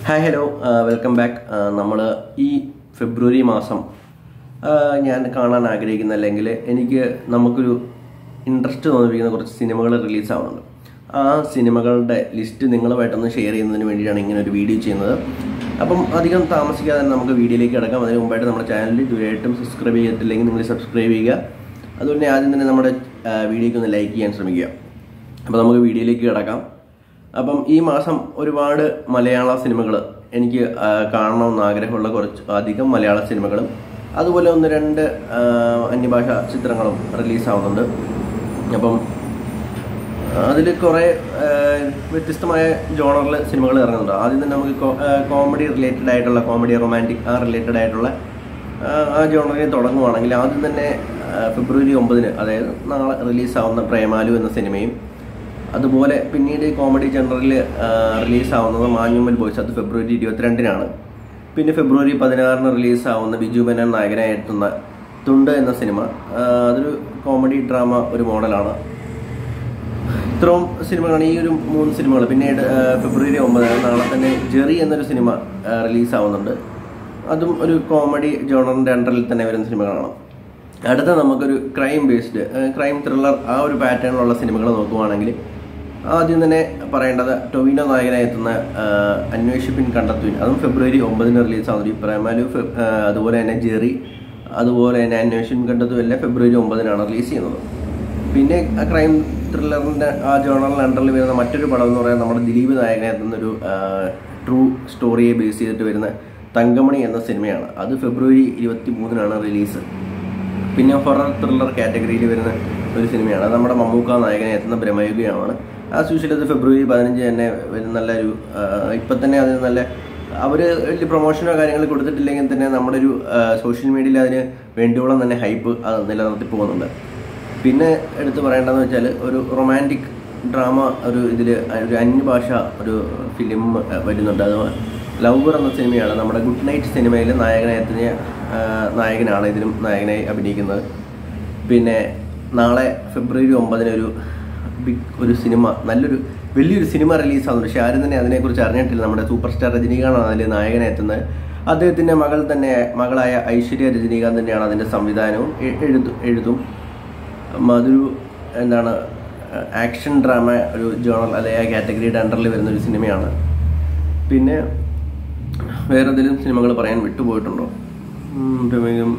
hi hello welcome back നമ്മൾ ഈ ഫെബ്രുവരി മാസം ആ, ഞാൻ കാണാൻ ആഗ്രഹിക്കുന്ന അല്ലെങ്കിൽ എനിക്ക് നമുക്കൊരു ഇൻട്രസ്റ്റ് തോന്നിപ്പിക്കുന്ന കുറച്ച് സിനിമകൾ റിലീസാവുന്നുണ്ട് ആ സിനിമകളുടെ ലിസ്റ്റ് നിങ്ങളുമായിട്ടൊന്ന് ഷെയർ ചെയ്യുന്നതിന് വേണ്ടിയിട്ടാണ് ഇങ്ങനെ ഒരു വീഡിയോ ചെയ്യുന്നത് അപ്പം അധികം താമസിക്കാതെ തന്നെ നമുക്ക് വീഡിയോയിലേക്ക് കിടക്കാം അതിന് മുമ്പായിട്ട് നമ്മുടെ ചാനൽ ഇതുവരെയായിട്ടും സബ്സ്ക്രൈബ് ചെയ്തിട്ടില്ലെങ്കിൽ നിങ്ങൾ സബ്സ്ക്രൈബ് ചെയ്യുക അതുപോലെ തന്നെ ആദ്യം തന്നെ നമ്മുടെ ആ, വീഡിയോയ്ക്ക് ഒന്ന് ലൈക്ക് ചെയ്യാൻ ശ്രമിക്കുക അപ്പോൾ നമുക്ക് വീഡിയോയിലേക്ക് കിടക്കാം അപ്പം ഈ മാസം ഒരുപാട് മലയാള സിനിമകൾ എനിക്ക് ആ, കാണണമെന്ന് ആഗ്രഹമുള്ള കുറച്ച് അധികം മലയാള സിനിമകളും അതുപോലെ ഒന്ന് രണ്ട് ആ, അന്യഭാഷ ചിത്രങ്ങളും റിലീസാവുന്നുണ്ട് അപ്പം അതിൽ കുറേ വ്യത്യസ്തമായ ജോണറിൽ സിനിമകൾ ഇറങ്ങുന്നുണ്ട് ആദ്യം തന്നെ നമുക്ക് കോമഡി റിലേറ്റഡ് ആയിട്ടുള്ള കോമഡി റൊമാൻറ്റിക് ആ റിലേറ്റഡ് ആയിട്ടുള്ള ആ, ആ ജോണറിൽ തുടങ്ങുവാണെങ്കിൽ ആദ്യം തന്നെ ആ, ഫെബ്രുവരി ഒമ്പതിന് അതായത് നാളെ റിലീസാവുന്ന പ്രേമാലു എന്ന സിനിമയും അതുപോലെ പിന്നീട് ഈ കോമഡി ജനറലിൽ റിലീസാവുന്നത് മാഞ്ഞുമ്മൽ ബോയ്സ് അത് ഫെബ്രുവരി ഇരുപത്തിരണ്ടിനാണ് പിന്നെ ഫെബ്രുവരി പതിനാറിന് റിലീസാവുന്ന ബിജു മേനോൻ നായകനായി എത്തുന്ന തുണ്ട് എന്ന സിനിമ ആ, അതൊരു കോമഡി ഡ്രാമ ഒരു മോഡലാണ് ഇത്രയും സിനിമകളാണ് ഈ ഒരു മൂന്ന് സിനിമകൾ പിന്നീട് ആ, ഫെബ്രുവരി ഒമ്പത് നാളെ തന്നെ ജെറി എന്നൊരു സിനിമ റിലീസാവുന്നുണ്ട് അതും ഒരു കോമഡി ജോണറിൻ്റെ അണ്ടറിൽ തന്നെ വരുന്ന സിനിമകളാണ് അടുത്ത നമുക്കൊരു ക്രൈം ബേസ്ഡ് ക്രൈം ത്രില്ലർ ആ ഒരു പാറ്റേണിലുള്ള സിനിമകൾ നോക്കുവാണെങ്കിൽ ആദ്യം തന്നെ പറയേണ്ടത് ടൊവിനോ നായകനായി എത്തുന്ന ആ, അന്വേഷിപ്പിൻ കണ്ടെത്തുവിൻ അതും ഫെബ്രുവരി ഒമ്പതിന് റിലീസാവുന്നുണ്ട് ഈ പ്രേമാലു ഫെ- ആ, അതുപോലെ തന്നെ ജെറി അതുപോലെ തന്നെ അന്വേഷിപ്പിൻ കണ്ടെത്തും എല്ലാം ഫെബ്രുവരി ഒമ്പതിനാണ് റിലീസ് ചെയ്യുന്നത് പിന്നെ ആ ക്രൈം ത്രില്ലറിന്റെ ആ ജേണലിന് അണ്ടറിൽ വരുന്ന മറ്റൊരു പടം എന്ന് പറയുന്നത് നമ്മുടെ ദിലീപ് നായകനെ എത്തുന്നൊരു ട്രൂ സ്റ്റോറിയെ ബേസ് ചെയ്തിട്ട് വരുന്ന തങ്കമണി എന്ന സിനിമയാണ് അത് ഫെബ്രുവരി ഇരുപത്തി മൂന്നിനാണ് റിലീസ് പിന്നെ ഹൊറർ ത്രില്ലർ കാറ്റഗറിയിൽ വരുന്ന ഒരു സിനിമയാണ് അത് നമ്മുടെ മമ്മൂക്ക നായകനെ എത്തുന്ന ബ്രഹ്മയുഗമാണ് ആ സൂക്ഷിച്ചത് അത് ഫെബ്രുവരി പതിനഞ്ച് തന്നെ വരുന്ന നല്ലൊരു ആ, ഇപ്പം തന്നെ അത് നല്ല അവർ വലിയ പ്രൊമോഷനോ കാര്യങ്ങൾ കൊടുത്തിട്ടില്ലെങ്കിൽ തന്നെ നമ്മുടെ ഒരു സോഷ്യൽ മീഡിയയിൽ അതിന് വേണ്ടിയോളം തന്നെ ഹൈപ്പ് അത് നിലനിർത്തി പോകുന്നുണ്ട് പിന്നെ എടുത്തു പറയേണ്ടതെന്ന് വെച്ചാൽ ഒരു റൊമാൻറ്റിക് ഡ്രാമ ഒരു ഇതിൽ ഒരു അന്യഭാഷ ഒരു ഫിലിം വരുന്നുണ്ട് അത് ലവർ എന്ന സിനിമയാണ് നമ്മുടെ ഗുഡ് നൈറ്റ് സിനിമയിൽ നായകനായി എത്തിയ ആ, നായകനാണ് ഇതിലും നായകനായി അഭിനയിക്കുന്നത് പിന്നെ നാളെ ഫെബ്രുവരി ഒമ്പതിന് ഒരു ബിഗ് ഒരു സിനിമ നല്ലൊരു വലിയൊരു സിനിമ റിലീസാകുന്നുണ്ട് പക്ഷെ ആരും തന്നെ അതിനെക്കുറിച്ച് അറിഞ്ഞിട്ടില്ല നമ്മുടെ സൂപ്പർ സ്റ്റാർ രജനീകാന്താണ് അതിൽ നായകനായി എത്തുന്നത് അദ്ദേഹത്തിൻ്റെ മകൾ തന്നെ മകളായ ഐശ്വര്യ രജനീകാന്ത് തന്നെയാണ് അതിൻ്റെ സംവിധാനവും എ- എഴുതും എഴുതും ഉം, അതൊരു എന്താണ് ആക്ഷൻ ഡ്രാമ ഒരു ജേണൽ അല്ലെങ്കിൽ ആ കാറ്റഗറിയുടെ അണ്ടറിൽ വരുന്ന ഒരു സിനിമയാണ് പിന്നെ വേറെ എന്തെങ്കിലും സിനിമകൾ പറയാൻ വിട്ടുപോയിട്ടുണ്ടോ ഉം, ഇപ്പം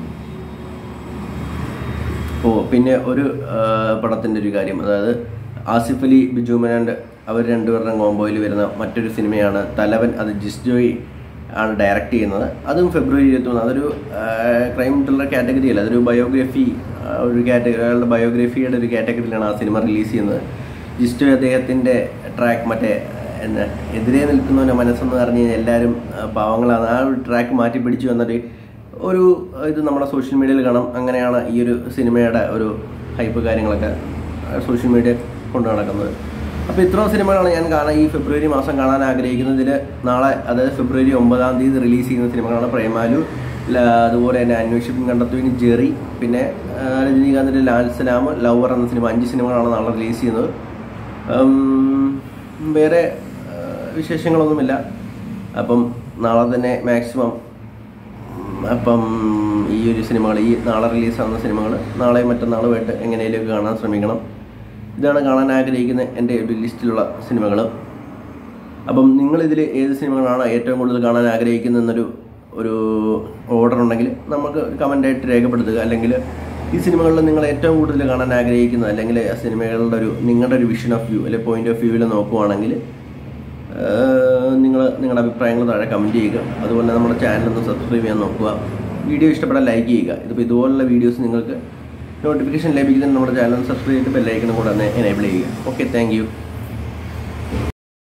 ഓ പിന്നെ ഒരു ആ, പടത്തിൻ്റെ ഒരു കാര്യം അതായത് ആസിഫ് അലി ബിജു മേനോൻ്റെ അവർ രണ്ടുപേരുടെ കോമ്പോയിൽ വരുന്ന മറ്റൊരു സിനിമയാണ് തലവൻ അത് ജിസ് ജോയി ആണ് ഡയറക്റ്റ് ചെയ്യുന്നത് അതും ഫെബ്രുവരി ഇരുപത്തി അതൊരു ക്രൈം ത്രില്ലർ കാറ്റഗറി അല്ല അതൊരു ബയോഗ്രഫി ഒരു കാറ്റഗറി അയാളുടെ ബയോഗ്രഫിയുടെ ഒരു കാറ്റഗറിയിലാണ് ആ സിനിമ റിലീസ് ചെയ്യുന്നത് ജിസ്റ്റോ അദ്ദേഹത്തിൻ്റെ ട്രാക്ക് മറ്റേ എന്നാ എതിരെ നിൽക്കുന്നവൻ്റെ മനസ്സെന്ന് പറഞ്ഞു കഴിഞ്ഞാൽ എല്ലാവരും ആ, പാവങ്ങളാണ് ആ ഒരു ട്രാക്ക് മാറ്റി പിടിച്ചു എന്നൊരു ഒരു ഇത് നമ്മുടെ സോഷ്യൽ മീഡിയയിൽ കാണാം അങ്ങനെയാണ് ഈ ഒരു സിനിമയുടെ ഒരു ഹൈപ്പ് കാര്യങ്ങളൊക്കെ സോഷ്യൽ മീഡിയ കൊണ്ടു നടക്കുന്നത് അപ്പോൾ ഇത്രയും സിനിമകളാണ് ഞാൻ കാണാൻ ഈ ഫെബ്രുവരി മാസം കാണാൻ ആഗ്രഹിക്കുന്നതിൽ നാളെ അതായത് ഫെബ്രുവരി ഒമ്പതാം തീയതി റിലീസ് ചെയ്യുന്ന സിനിമകളാണ് പ്രേമാലു ല- അതുപോലെ തന്നെ അന്വേഷിപ്പും കണ്ടെത്തുവിന് ജെറി പിന്നെ ആ, രജനീകാന്തിൻ്റെ ലാൽ സലാം ലവർ എന്ന സിനിമ അഞ്ച് സിനിമകളാണ് നാളെ റിലീസ് ചെയ്യുന്നത് ഉം, വേറെ ആ, വിശേഷങ്ങളൊന്നുമില്ല അപ്പം നാളെ തന്നെ മാക്സിമം അപ്പം ഈ ഒരു സിനിമകൾ ഈ നാളെ റിലീസാവുന്ന സിനിമകൾ നാളെ മറ്റന്നാളുമായിട്ട് എങ്ങനെയൊക്കെ കാണാൻ ശ്രമിക്കണം ഇതാണ് കാണാൻ ആഗ്രഹിക്കുന്ന എൻ്റെ ഒരു ലിസ്റ്റിലുള്ള സിനിമകൾ അപ്പം നിങ്ങളിതിൽ ഏത് സിനിമകളാണ് ഏറ്റവും കൂടുതൽ കാണാൻ ആഗ്രഹിക്കുന്നതെന്നൊരു ഒരു ഓർഡർ ഉണ്ടെങ്കിൽ നമുക്ക് കമൻ്റായിട്ട് രേഖപ്പെടുത്തുക അല്ലെങ്കിൽ ഈ സിനിമകളിൽ നിങ്ങൾ ഏറ്റവും കൂടുതൽ കാണാൻ ആഗ്രഹിക്കുന്ന അല്ലെങ്കിൽ ആ സിനിമകളുടെ ഒരു നിങ്ങളുടെ ഒരു വിഷൻ ഓഫ് വ്യൂ അല്ലെങ്കിൽ പോയിന്റ് ഓഫ് വ്യൂവിൽ നോക്കുവാണെങ്കിൽ നിങ്ങൾ നിങ്ങളുടെ അഭിപ്രായങ്ങൾ താഴെ കമൻറ്റ് ചെയ്യുക അതുപോലെ നമ്മുടെ ചാനൽ ഒന്ന് സബ്സ്ക്രൈബ് ചെയ്യാൻ നോക്കുക വീഡിയോ ഇഷ്ടപ്പെട്ടാൽ ലൈക്ക് ചെയ്യുക ഇതിപ്പോൾ ഇതുപോലുള്ള വീഡിയോസ് നിങ്ങൾക്ക് നോട്ടിഫിക്കേഷൻ ലഭിക്കുന്നതിന് നമ്മുടെ ചാനൽ സബ്സ്ക്രൈബ് ചെയ്തിട്ട് ബെല്ലൈക്കണം കൂടെ തന്നെ എനേബിൾ ചെയ്യുക ഓക്കെ താങ്ക്